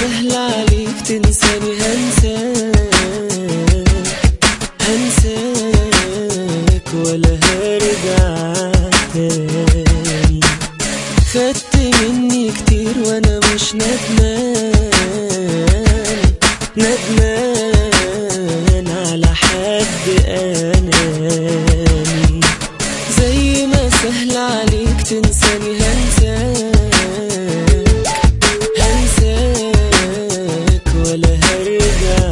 سهل عليك تنساني هنساك هنساك ولا هرجع تاني خدت مني كتير وانا مش ندمان ندمان على حد اناني زي ما سهل عليك تنساني هنساك هنساك ولا هرجع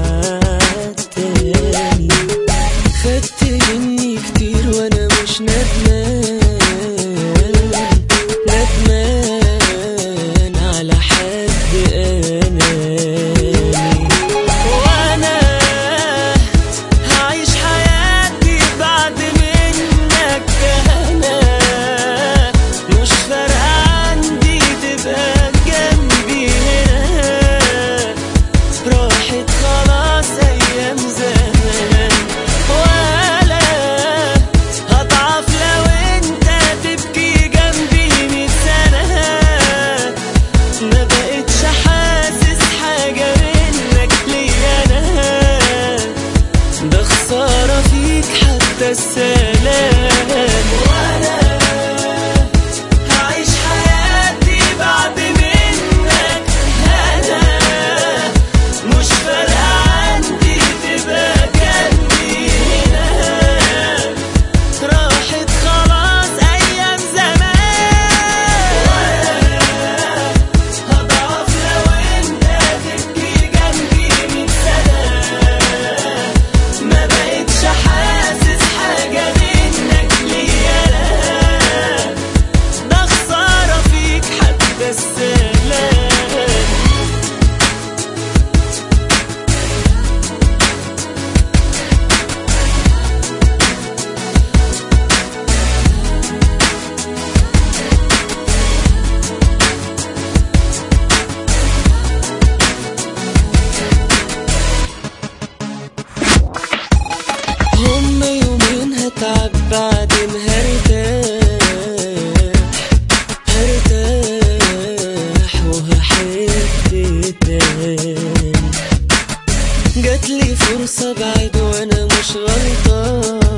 تاني خدت مني كتير وانا مش ندمان ندمان على حد اناني وانا هعيش حياتي بعد منك انا مش فارقة عندي تبقى جنبي هنا راحت خلاص ايام زمان ولا هضعف لو انت تبكي جنبي مية سنة ما بقتش حاسس حاجة منك ليا انا ده خسارة فيك حتى السلام وانا هعيش حياتي بعد منك انا مش فارقة عندي تبقى جنبي هنا راحت خلاص ايام زمان هضعف لو انت تبكي جنبي مية سنة ما بقتش حاسس حاجة منك ليا أنا ده خسارة فيك حتى السلام هم يومين هتعب بعدين هرتاح هرتاح وهحب تاني جاتلي فرصة بعد وانا مش غلطان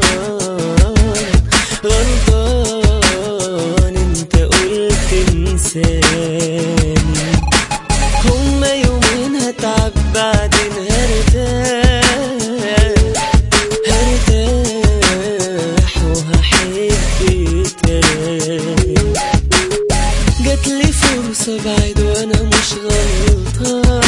غلطان انت قلت انساني هما يومين هتعب بعدين هرتاح هرتاح وهحب تاني جاتلي فرصة بعد وانا مش غلطان